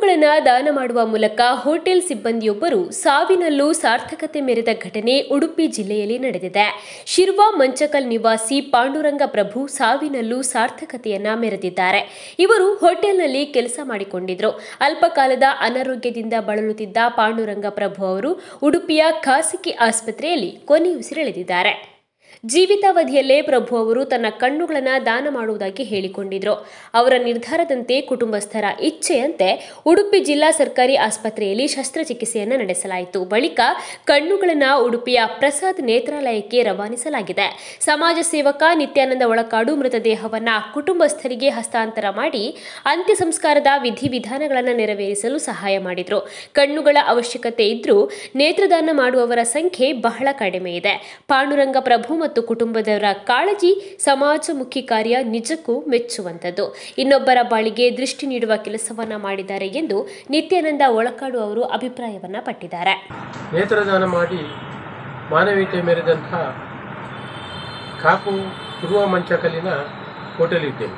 ಕಣ್ಣುಗಳನ್ನು ದಾನ ಮಾಡುವ ಮೂಲಕ ಹೋಟೆಲ್ ಸಿಬ್ಬಂದಿಯೊಬ್ಬರು ಸಾವಿನಲ್ಲೂ ಸಾರ್ಥಕತೆ ಮೆರೆದ ಘಟನೆ ಉಡುಪಿ ಜಿಲ್ಲೆಯಲ್ಲಿ ನಡೆದಿದೆ ಶಿರ್ವಾ ಮಂಚಕಲ್ ನಿವಾಸಿ ಪಾಂಡುರಂಗ ಪ್ರಭು ಸಾವಿನಲ್ಲೂ ಸಾರ್ಥಕತೆಯನ್ನ ಮೆರೆದಿದ್ದಾರೆ ಇವರು ಹೋಟೆಲ್ನಲ್ಲಿ ಕೆಲಸ ಮಾಡಿಕೊಂಡಿದ್ರು ಅಲ್ಪಕಾಲದ ಅನಾರೋಗ್ಯದಿಂದ ಬಳಲುತ್ತಿದ್ದ ಪಾಂಡುರಂಗ ಪ್ರಭು ಅವರು ಉಡುಪಿಯ ಖಾಸಗಿ ಆಸ್ಪತ್ರೆಯಲ್ಲಿ ಕೊನೆಯುಸಿರೆಳೆದಿದ್ದಾರೆ ಜೀವಿತಾವಧಿಯಲ್ಲೇ ಪ್ರಭು ಅವರು ತನ್ನ ಕಣ್ಣುಗಳನ್ನು ದಾನ ಮಾಡುವುದಾಗಿ ಹೇಳಿಕೊಂಡಿದ್ರು ಅವರ ನಿರ್ಧಾರದಂತೆ ಕುಟುಂಬಸ್ಥರ ಇಚ್ಛೆಯಂತೆ ಉಡುಪಿ ಜಿಲ್ಲಾ ಸರ್ಕಾರಿ ಆಸ್ಪತ್ರೆಯಲ್ಲಿ ಶಸ್ತ್ರಚಿಕಿತ್ಸೆಯನ್ನು ನಡೆಸಲಾಯಿತು ಬಳಿಕ ಕಣ್ಣುಗಳನ್ನು ಉಡುಪಿಯ ಪ್ರಸಾದ್ ನೇತ್ರಾಲಯಕ್ಕೆ ರವಾನಿಸಲಾಗಿದೆ ಸಮಾಜ ಸೇವಕ ನಿತ್ಯಾನಂದ ಒಳಕಾಡು ಮೃತದೇಹವನ್ನ ಕುಟುಂಬಸ್ಥರಿಗೆ ಹಸ್ತಾಂತರ ಮಾಡಿ ಅಂತ್ಯ ಸಂಸ್ಕಾರದ ವಿಧಿವಿಧಾನಗಳನ್ನು ನೆರವೇರಿಸಲು ಸಹಾಯ ಮಾಡಿದ್ರು ಕಣ್ಣುಗಳ ಅವಶ್ಯಕತೆ ಇದ್ರೂ ನೇತ್ರದಾನ ಮಾಡುವವರ ಸಂಖ್ಯೆ ಬಹಳ ಕಡಿಮೆ ಇದೆ ಪಾಂಡುರಂಗ ಪ್ರಭು ಮತ್ತು ಕುಟುಂಬದವರ ಕಾಳಜಿ ಸಮಾಜಮುಖಿ ಕಾರ್ಯ ನಿಜಕ್ಕೂ ಮೆಚ್ಚುವಂಥದ್ದು ಇನ್ನೊಬ್ಬರ ಬಾಳಿಗೆ ದೃಷ್ಟಿ ನೀಡುವ ಕೆಲಸವನ್ನ ಮಾಡಿದ್ದಾರೆ ಎಂದು ನಿತ್ಯಾನಂದ ಒಳಕಾಡು ಅವರು ಅಭಿಪ್ರಾಯವನ್ನ ಪಟ್ಟಿದ್ದಾರೆ ನೇತ್ರದಾನ ಮಾಡಿ ಮಾನವೀಯತೆ ಮೆರೆದಂತಹ ಕಾಪು ಪೂರ್ವ ಮಂಚಕಲ್ಲಿನ ಹೋಟೆಲ್ ಇದ್ದೇನೆ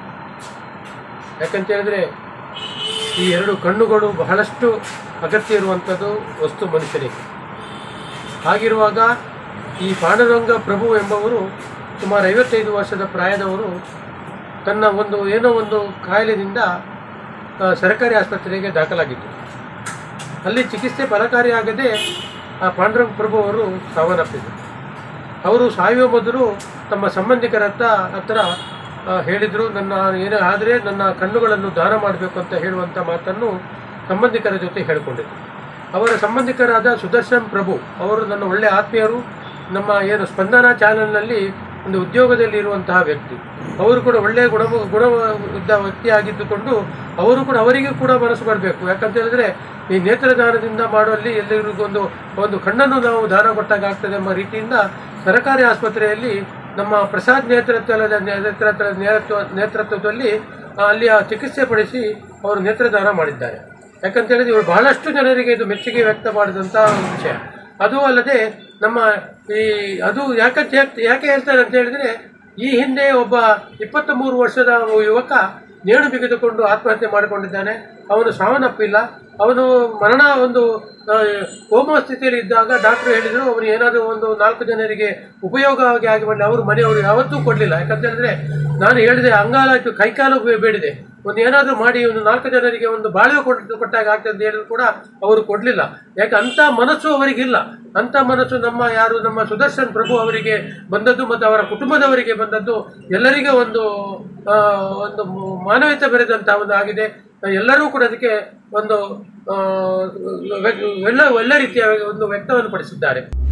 ಯಾಕಂತ ಹೇಳಿದ್ರೆ ಈ ಎರಡು ಕಣ್ಣುಗಳು ಬಹಳಷ್ಟು ಅಗತ್ಯ ಇರುವಂಥದ್ದು ವಸ್ತು ಮನುಷ್ಯನಿಗೆ ಹಾಗಿರುವಾಗ ಈ ಪಾಂಡುರಂಗ ಪ್ರಭು ಎಂಬವರು ಸುಮಾರು ಐವತ್ತೈದು ವರ್ಷದ ಪ್ರಾಯದವರು ತನ್ನ ಒಂದು ಏನೋ ಒಂದು ಕಾಯಿಲೆಯಿಂದ ಆ, ಸರ್ಕಾರಿ ಆಸ್ಪತ್ರೆಗೆ ದಾಖಲಾಗಿದ್ದರು ಅಲ್ಲಿ ಚಿಕಿತ್ಸೆ ಫಲಕಾರಿಯಾಗದೆ ಆ ಪಾಂಡುರಂಗ ಪ್ರಭು ಅವರು ಸಾವನ್ನಪ್ಪಿದರು ಅವರು ಸಾಯುವ ಮೊದಲು ತಮ್ಮ ಸಂಬಂಧಿಕರ ಹತ್ರ ಹತ್ರ ಆ, ಹೇಳಿದರು ನನ್ನ ಏನೇ ಆದರೆ ನನ್ನ ಕಣ್ಣುಗಳನ್ನು ದಾನ ಮಾಡಬೇಕು ಅಂತ ಹೇಳುವಂಥ ಮಾತನ್ನು ಸಂಬಂಧಿಕರ ಜೊತೆ ಹೇಳಿಕೊಂಡಿದ್ದರು ಅವರ ಸಂಬಂಧಿಕರಾದ ಸುದರ್ಶನ್ ಪ್ರಭು ಅವರು ನನ್ನ ಒಳ್ಳೆಯ ಆತ್ಮೀಯರು ನಮ್ಮ ಏನು ಸ್ಪಂದನ ಚಾನೆಲ್ನಲ್ಲಿ ಒಂದು ಉದ್ಯೋಗದಲ್ಲಿ ಇರುವಂತಹ ವ್ಯಕ್ತಿ ಅವರು ಕೂಡ ಒಳ್ಳೆಯ ಗುಣ ಗುಣ ಇದ್ದ ವ್ಯಕ್ತಿ ಆಗಿದ್ದುಕೊಂಡು ಅವರು ಕೂಡ ಅವರಿಗೆ ಕೂಡ ಮನಸ್ಸು ಬರಬೇಕು ಯಾಕಂತ ಹೇಳಿದ್ರೆ ಈ ನೇತ್ರದಾನದಿಂದ ಮಾಡುವಲ್ಲಿ ಎಲ್ಲರಿಗೂ ಒಂದು ಒಂದು ಕಣ್ಣನ್ನು ನಾವು ದಾನ ಕೊಟ್ಟಾಗ ಆಗ್ತದೆ ಎಂಬ ರೀತಿಯಿಂದ ಸರ್ಕಾರಿ ಆಸ್ಪತ್ರೆಯಲ್ಲಿ ನಮ್ಮ ಪ್ರಸಾದ್ ನೇತೃತ್ವದ ನೇತೃತ್ವ ನೇತೃತ್ವ ನೇತೃತ್ವದಲ್ಲಿ ಆ, ಅಲ್ಲಿ ಆ ಚಿಕಿತ್ಸೆ ಪಡಿಸಿ ಅವರು ನೇತ್ರದಾನ ಮಾಡಿದ್ದಾರೆ ಯಾಕಂತ ಹೇಳಿದ್ರೆ ಇವರು ಬಹಳಷ್ಟು ಜನರಿಗೆ ಇದು ಮೆಚ್ಚುಗೆ ವ್ಯಕ್ತ ಮಾಡಿದಂಥ ಒಂದು ವಿಷಯ ಅದು ಅಲ್ಲದೆ ನಮ್ಮ ಈ ಅದು ಯಾಕಂತ ಯಾಕೆ ಯಾಕೆ ಹೇಳ್ತಾರೆ ಅಂತ ಹೇಳಿದ್ರೆ ಈ ಹಿಂದೆ ಒಬ್ಬ ಇಪ್ಪತ್ತ ಮೂರು ವರ್ಷದ ಯುವಕ ನೇಣು ಬಿಗಿದುಕೊಂಡು ಆತ್ಮಹತ್ಯೆ ಮಾಡಿಕೊಂಡಿದ್ದಾನೆ ಅವನು ಸಾವನ್ನಪ್ಪಿಲ್ಲ ಅವನು ಮರಣ ಒಂದು ಆ, ಕೋಮಾ ಸ್ಥಿತಿಯಲ್ಲಿ ಇದ್ದಾಗ ಡಾಕ್ಟರ್ ಹೇಳಿದರು ಅವನು ಏನಾದರೂ ಒಂದು ನಾಲ್ಕು ಜನರಿಗೆ ಉಪಯೋಗವಾಗಿ ಆಗಿ ಮಾಡಿ ಅವರು ಮನೆಯವರು ಯಾವತ್ತೂ ಕೊಡಲಿಲ್ಲ ಯಾಕಂತ ಹೇಳಿದ್ರೆ ನಾನು ಹೇಳಿದೆ ಅಂಗಾಲ ಕೈಕಾಲು ಬೇ- ಬೇಡಿದೆ ಒಂದು ಏನಾದರೂ ಮಾಡಿ ಒಂದು ನಾಲ್ಕು ಜನರಿಗೆ ಒಂದು ಬಾಳೆ ಕೊಟ್ಟು ಕೊಟ್ಟಾಗ ಆಗ್ತದೆ ಅಂತ ಹೇಳಿದ್ರು ಕೂಡ ಅವರು ಕೊಡಲಿಲ್ಲ ಯಾಕೆ ಅಂಥ ಮನಸ್ಸು ಅವರಿಗಿಲ್ಲ ಅಂಥ ಮನಸ್ಸು ನಮ್ಮ ಯಾರು ನಮ್ಮ ಸುದರ್ಶನ್ ಪ್ರಭು ಅವರಿಗೆ ಬಂದದ್ದು ಮತ್ತು ಅವರ ಕುಟುಂಬದವರಿಗೆ ಬಂದದ್ದು ಎಲ್ಲರಿಗೂ ಒಂದು ಆ, ಒಂದು ಮಾನವೀಯತೆ ಬೆರೆದಂಥ ಒಂದು ಆಗಿದೆ ಎಲ್ಲರೂ ಕೂಡ ಅದಕ್ಕೆ ಒಂದು ಆ, ವ್ಯ- ಎಲ್ಲ ಎಲ್ಲ ರೀತಿಯ ಒಂದು ವ್ಯಕ್ತವನ್ನು ಪಡಿಸಿದ್ದಾರೆ